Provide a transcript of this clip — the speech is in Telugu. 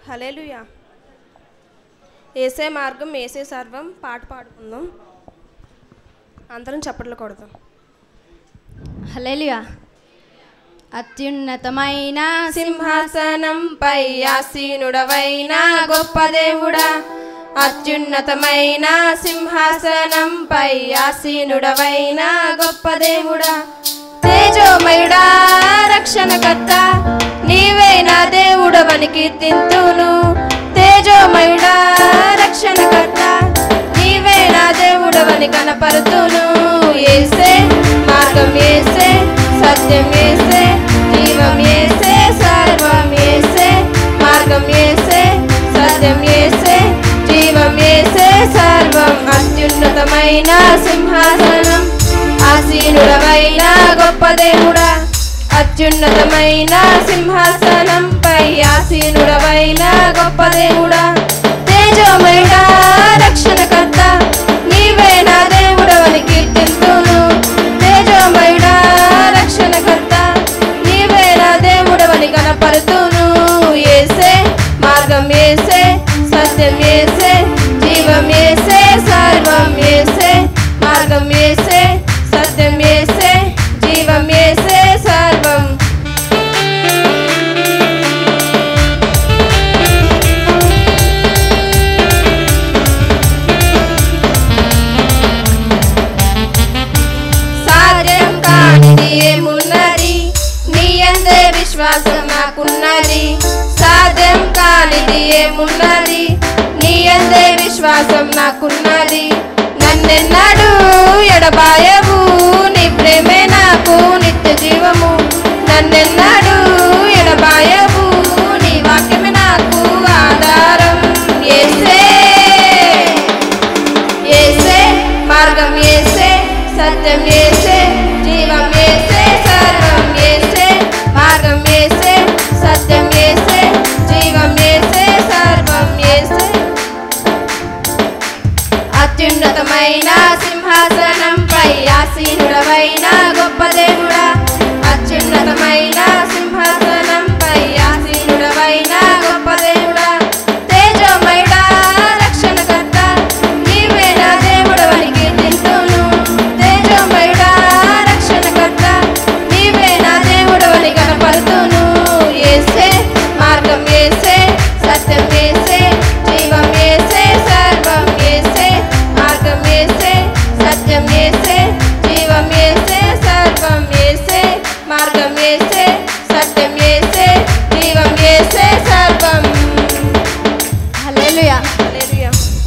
హలేలుయా ఏసే మార్గం ఏసే సర్వం పాట పాడుకుందాం అందరం చప్పట్లు కొడదాం హల్లెలూయా అత్యున్నతమైన సింహాసనంపై ఆసీనుడవైన గొప్ప దేవుడా అత్యున్నతమైన సింహాసనంపై ఆసీనుడవైన గొప్ప దేవుడా తేజోమయుడా రక్షణకర్త నీవే నా దేవుడవని కీర్తింతును తేజోమయుడా రక్షణకర్త నీవే నా దేవుడవని కనపరుతును ఏసే మార్గం ఏసే సత్యం ఏసే జీవం ఏసే సర్వం ఏసే మార్గం ఏసే సత్యం ఏసే జీవం ఏసే సర్వం అత్యున్నతమైన సింహాసనం ఆసీనుడవైన గొప్ప దేవుడా అత్యున్నతమైన సింహాసనంపై ఆసీనుడవైన గొప్ప దేవుడా తేజోమయుడా రక్షణకర్త నీవే నా దేవుడవని కీర్తింతును తేజోమయుడా రక్షణకర్త నీవే నా దేవుడవని కనపరుతును ఏసే మార్గం ఏసే సత్యం ఏసే జీవం ఏసే సర్వం ఏసే మార్గం ఏసే సత్యం ఏసే జీవం ఏసే సర్వం సాధ్యం కానిది ఏమున్నది నీ అందే విశ్వాసం నాకున్నది సాధ్యం కానిది ఏమున్నది నీ అందే విశ్వాసం నాకున్నది నన్నెన్నడు ఎడబాయవు నీ ప్రేమే నాకు నిత్య జీవము నన్నెన్నడు ఎడబాయవు నీ వాక్యమే నాకు ఆధారం ఏసే ఏసే మార్గం ఏసే సత్యం ఏసే జీవం ఏసే సర్వం ఏసే మార్గం ఏసే సత్యం ఏసే జీవం ఏసే సర్వం ఏసే అత్యున్నతమైన సింహాసనంపై ఆసీనుడవైన గొప్ప దేవుడా అత్యున్నతమైన సింహాసనంపై ఆసీనుడవైన గొప్ప దేవుడా తేజోమయుడా రక్షణకర్త నీవే నా దేవుడవని కీర్తింతును తేజోమయుడా రక్షణకర్త నీవే నా దేవుడవని కనపరుతును ఏసే మార్గం ఏసే సత్యం ఏసే జీవం ఏసే సర్వం ఏసే మార్గం ఏసే సత్యం ఏసే జీవం ఏసే సర్వం ఏసే మార్గం ఏసే సత్యం ఏసే జీవం ఏసే సర్వం హల్లెలూయా హల్లెలూయా